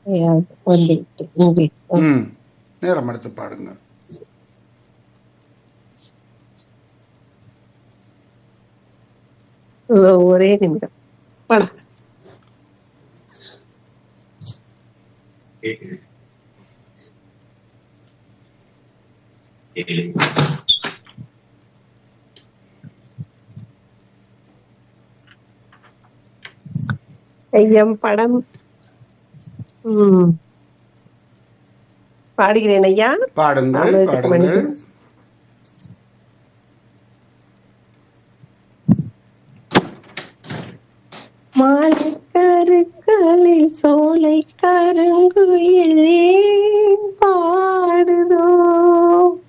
வந்து விட்டு இங்கே ம் நேரம் எடுத்து பாடுங்க இதோ ஒரே நிமிடம் படம் ஐயம் படம் ம். பாடுகிறேன் ஐயா பாடுங்கள் தாமதத்துக்கு பாடுங்கள் மன்னிக்கவும். மாலைக்கருக்களில் சோலை கருங்குயிலே பாடுதோ